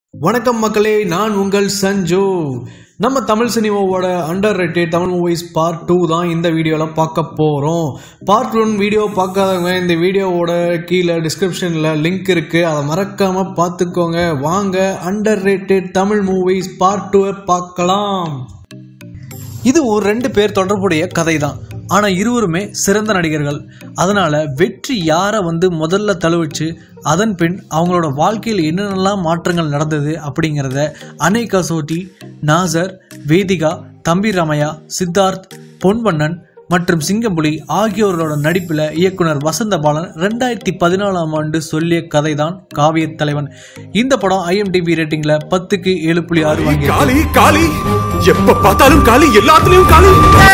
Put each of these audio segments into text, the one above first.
வணக்கம் மக்களே நான் உங்கள் சஞ்சு நம்ம தமிழ் சினிமாவோட underrated Tamil movies part two தான் இந்த வீடியோவில் பார்க்க போகிறோம் பார்ட் ஒன் வீடியோ பார்க்காதவங்க இந்த வீடியோவோட கீழே டிஸ்கிரிப்ஷனில் லிங்க் இருக்குது அதை மறக்காமல் பார்த்துக்கோங்க வாங்க underrated Tamil movies part டூவை பார்க்கலாம் இது ஒரு ரெண்டு பேர் தொடர்புடைய கதை தான் ஆனால் இருவருமே சிறந்த நடிகர்கள் அதனால் வெற்றி யாரை வந்து முதல்ல தழுவிச்சு அதன் பின் அவங்களோட வாழ்க்கையில் என்னென்னலாம் மாற்றங்கள் நடந்தது அப்படிங்கிறத அனேகா சோட்டி நாசர் வேதிகா தம்பி ராமையா சித்தார்த் பொன்வண்ணன் மற்றும் சிங்கம்புலி ஆகியோரோட நடிப்பில் இயக்குனர் வசந்த பாலன் ரெண்டாயிரத்தி பதினாலாம் ஆண்டு சொல்லிய கதை தான் காவிய தலைவன் இந்த படம் ஐஎம்டிபி ரேட்டிங்கில் பத்துக்கு ஏழு புள்ளி ஆறு வாங்கி காளி காளி எப்ப பார்த்தாலும் காளி எல்லாத்துலயும் காளி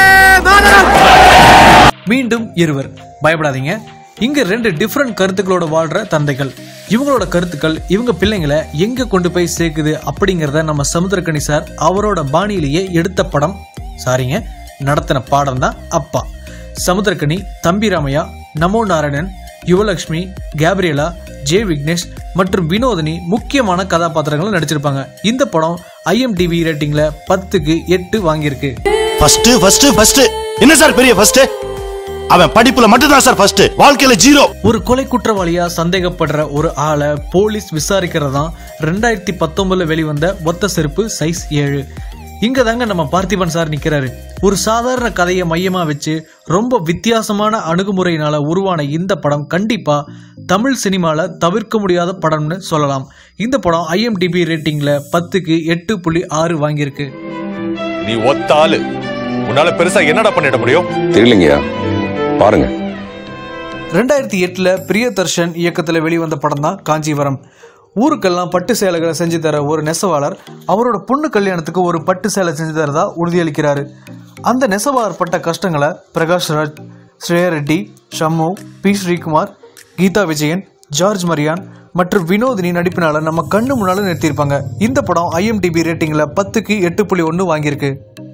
மீண்டும் இருவர் பயப்படாதீங்க இங்க ரெண்டு டிஃப்ரெண்ட் கருத்துக்களோட வாழ்ற தந்தைகள் இவங்களோட கருத்துக்கள் இவங்க பிள்ளைங்களை எங்க கொண்டு போய் சேர்க்குது அப்படிங்கிறத நம்ம சமுத்திரக்கணி சார் அவரோட பாணியிலேயே எடுத்த படம் சாரிங்க நடத்தின பாடம் தான் அப்பா சமுத்திரக்கணி தம்பி ராமையா நமோ நாராயணன் யுவலக்ஷ்மி கேப்ரியலா ஜே விக்னேஷ் மற்றும் வினோதினி முக்கியமான கதாபாத்திரங்களை நடிச்சிருப்பாங்க இந்த படம் ஐஎம்டிவி ரேட்டிங்ல பத்துக்கு எட்டு வாங்கியிருக்கு ஃபர்ஸ்ட் ஃபர்ஸ்ட் ஃபர்ஸ்ட் என்ன சார் பெரிய ஃபர்ஸ்ட் அவன் படிப்புல மட்டும் தான் சார் ஃபர்ஸ்ட் வாழ்க்கையில ஜீரோ ஒரு கொலை குற்றவாளியா சந்தேகப்படுற ஒரு ஆளை போலீஸ் விசாரிக்கிறது தான் ரெண்டாயிரத்தி பத்தொன்பதுல வெளிவந்த ஒத்த செருப்பு சைஸ் ஏழு இங்க தாங்க நம்ம பார்த்திபன் சார் நிக்கிறாரு ஒரு சாதாரண கதையை மையமா வச்சு ரொம்ப வித்தியாசமான அணுகுமுறையினால உருவான இந்த படம் கண்டிப்பா தமிழ் சினிமால தவிர்க்க முடியாத படம்னு சொல்லலாம் இந்த படம் ஐஎம்டிபி ரேட்டிங்ல பத்துக்கு எட்டு புள்ளி ஆறு வாங்கியிருக்கு நீ ஒத்த ஆளு உன்னால பெருசா என்னடா பண்ணிட முடியும் தெரியலங்கய்யா பாருங்க ரெண்டாயிரத்தி எட்டில் பிரியதர்ஷன் இயக்கத்தில் வெளிவந்த படம் தான் காஞ்சிபுரம் ஊருக்கெல்லாம் பட்டு சேலைகளை செஞ்சு தர ஒரு நெசவாளர் அவரோட பொண்ணு கல்யாணத்துக்கு ஒரு பட்டு சேலை செஞ்சு தரதா உறுதியளிக்கிறாரு அந்த நெசவாளர் பட்ட கஷ்டங்களை பிரகாஷ் ராஜ் ஸ்ரேயா ரெட்டி ஷம்மு பி ஸ்ரீகுமார் கீதா விஜயன் ஜார்ஜ் மரியான் மற்றும் வினோதினி நடிப்பினால நம்ம கண்ணு முன்னால நிறுத்தியிருப்பாங்க இந்த படம் ஐஎம்டிபி ரேட்டிங்கில் பத்துக்கு எட்டு புள்ளி ஒன்று வாங்கியிருக்கு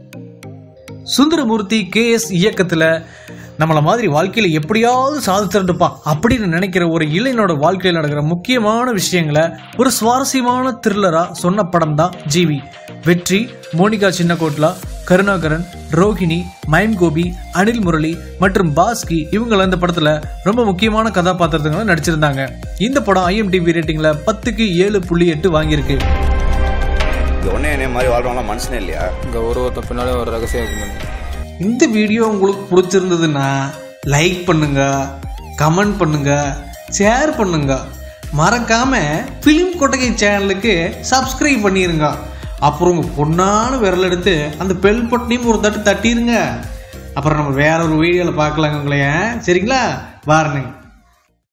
சுந்தரமூர்த்தி கேஎஸ் இயக்கத்தில் நம்மளை மாதிரி வாழ்க்கையில் எப்படியாவது சாதிச்சிருந்துப்பா அப்படின்னு நினைக்கிற ஒரு இளைஞனோட வாழ்க்கையில் நடக்கிற முக்கியமான விஷயங்களை ஒரு சுவாரஸ்யமான த்ரில்லராக சொன்ன படம் தான் GV Vetri Monica Chinnakotla Karunakaran Rohini mime Gopi Anil Murali மற்றும் பாஸ்கி இவங்க இந்த படத்தில் ரொம்ப முக்கியமான கதாபாத்திரங்களை நடிச்சிருந்தாங்க இந்த படம் ஐஎம்டிபி ரேட்டிங்கில் பத்துக்கு ஏழு புள்ளி எட்டு வாங்கியிருக்கு இந்த ஒன்னே என்ன மாதிரி வாழ்றவங்களாம் மனுஷனே இல்லையா இங்கே ஒரு ஒருத்தன் பின்னாலே ஒரு ரகசியம் இருக்கு இந்த வீடியோ உங்களுக்கு பிடிச்சிருந்ததுன்னா லைக் பண்ணுங்க கமெண்ட் பண்ணுங்க ஷேர் பண்ணுங்க மறக்காம ஃபிலிம் கொட்டகை சேனலுக்கு சப்ஸ்கிரைப் பண்ணிருங்க அப்புறம் உங்கள் பொண்ணான விரல் எடுத்து அந்த பெல் பட்டனையும் ஒரு தட்டு தட்டிருங்க அப்புறம் நம்ம வேற ஒரு வீடியோவில் பார்க்கலாங்க உங்களைய சரிங்களா வாரணங்க